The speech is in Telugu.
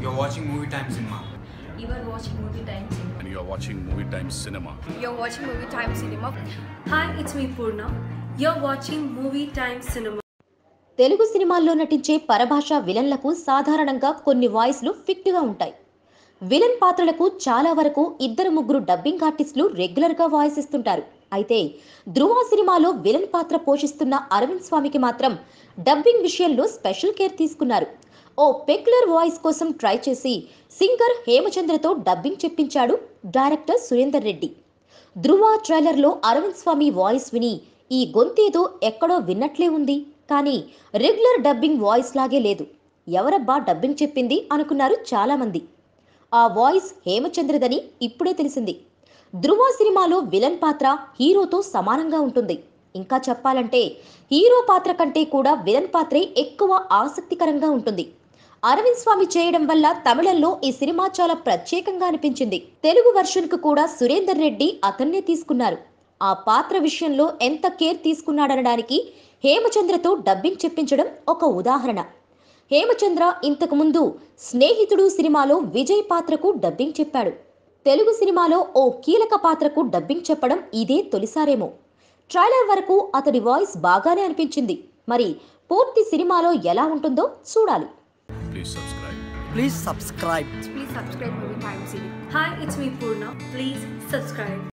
You're watching Movie Time Cinema. You are watching Movie Time Cinema. and you're watching Movie Times Cinema. You're watching Movie Time Cinema. Hi, it's me Purna. You're watching Movie Time Cinema. Telugu సినిమాల్లో నటించే పరభాష విలన్లకు సాధారణంగా కొన్ని వాయిస్లు ఫిట్గా ఉంటాయి విలన్ పాత్రలకు చాలా వరకు ఇద్దరు ముగ్గురు డబ్బింగ్ ఆర్టిస్టులు రెగ్యులర్గా వాయిస్ ఇస్తుంటారు అయితే ధృవ సినిమాలో విలన్ పాత్ర పోషిస్తున్న అరవింద్ స్వామికి మాత్రం డబ్బింగ్ విషయంలో స్పెషల్ కేర్ తీసుకున్నారు ఓ పెక్యులర్ వాయిస్ కోసం ట్రై చేసి సింగర్ హేమచంద్రతో డబ్బింగ్ చెప్పించాడు డైరెక్టర్ సురేందర్ రెడ్డి ధృవ ట్రైలర్లో అరవింద్ స్వామి వాయిస్ విని ఈ గొంతేదో ఎక్కడో విన్నట్లే ఉంది కానీ రెగ్యులర్ డబ్బింగ్ వాయిస్ లాగే లేదు ఎవరబ్బా డబ్బింగ్ చెప్పింది అనుకున్నారు చాలామంది ఆ వాయిస్ హేమచంద్రదని ఇప్పుడే తెలిసింది ధృవ సినిమాలో విలన్ పాత్ర హీరోతో సమానంగా ఉంటుంది ఇంకా చెప్పాలంటే హీరో పాత్ర కంటే కూడా విలన్ పాత్రే ఎక్కువ ఆసక్తికరంగా ఉంటుంది అరవింద్ స్వామి చేయడం వల్ల తమిళంలో ఈ సినిమా చాలా ప్రత్యేకంగా అనిపించింది తెలుగు వెర్షన్ కు కూడా సురేందర్ రెడ్డి అతన్నే తీసుకున్నారు ఆ పాత్ర విషయంలో ఎంత కేర్ తీసుకున్నాడనడానికి హేమచంద్రతో డబ్బింగ్ చెప్పించడం ఒక ఉదాహరణ హేమచంద్ర ఇంతకు ముందు స్నేహితుడు సినిమాలో విజయ్ పాత్రకు డబ్బింగ్ చెప్పాడు తెలుగు సినిమాలో ఓ కీలక పాత్రకు డబ్బింగ్ చెప్పడం ఇదే తొలిసారేమో ట్రైలర్ వరకు అతడి వాయిస్ బాగానే అనిపించింది మరి పూర్తి సినిమాలో ఎలా ఉంటుందో చూడాలి Please subscribe. Please subscribe. Please subscribe Movie Time Cinema. Hi, it's me Purna. Please subscribe.